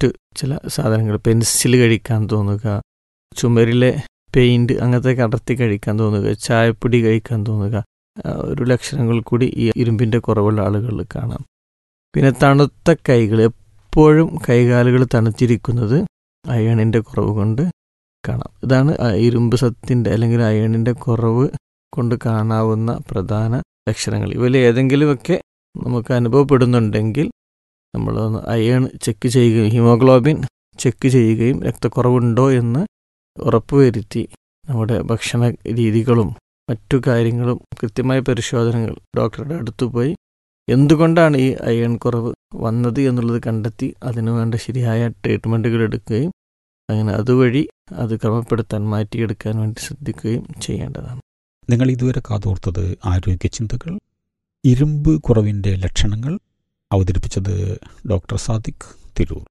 മറ്റു ചില സാധനങ്ങൾ പെൻസിൽ കഴിക്കാൻ തോന്നുക ചുമരിലെ പെയിൻറ് അങ്ങനത്തെ അടർത്തി കഴിക്കാൻ തോന്നുക ചായപ്പൊടി കഴിക്കാൻ തോന്നുക ആ, ഒരു ലക്ഷണങ്ങൾ കൂടി ഈ ഇരുമ്പിൻ്റെ കുറവുള്ള ആളുകളിൽ കാണാം പിന്നെ തണുത്ത കൈകൾ എപ്പോഴും കൈകാലുകൾ തണുത്തിരിക്കുന്നത് അയണിൻ്റെ കുറവ് കൊണ്ട് കാണാം ഇതാണ് ആ ഇരുമ്പ് സത്തിൻ്റെ അല്ലെങ്കിൽ അയണിൻ്റെ കുറവ് കൊണ്ട് കാണാവുന്ന പ്രധാന ലക്ഷണങ്ങൾ ഇവയിൽ ഏതെങ്കിലുമൊക്കെ നമുക്ക് അനുഭവപ്പെടുന്നുണ്ടെങ്കിൽ നമ്മൾ ഒന്ന് അയൺ ചെക്ക് ചെയ്യുകയും ഹീമോഗ്ലോബിൻ ചെക്ക് ചെയ്യുകയും രക്തക്കുറവുണ്ടോ എന്ന് ഉറപ്പുവരുത്തി നമ്മുടെ ഭക്ഷണ രീതികളും മറ്റു കാര്യങ്ങളും കൃത്യമായ പരിശോധനകൾ ഡോക്ടറുടെ അടുത്ത് പോയി എന്തുകൊണ്ടാണ് ഈ അയൺ കുറവ് വന്നത് എന്നുള്ളത് കണ്ടെത്തി അതിനു വേണ്ട ശരിയായ ട്രീറ്റ്മെൻറ്റുകൾ എടുക്കുകയും അങ്ങനെ അതുവഴി അത് ക്രമപ്പെടുത്താൻ മാറ്റിയെടുക്കാൻ വേണ്ടി ശ്രദ്ധിക്കുകയും ചെയ്യേണ്ടതാണ് നിങ്ങൾ ഇതുവരെ കാതോർത്തത് ആരോഗ്യ ചിന്തകൾ ഇരുമ്പ് കുറവിൻ്റെ ലക്ഷണങ്ങൾ അവതരിപ്പിച്ചത് ഡോക്ടർ സാദിഖ് തിരൂർ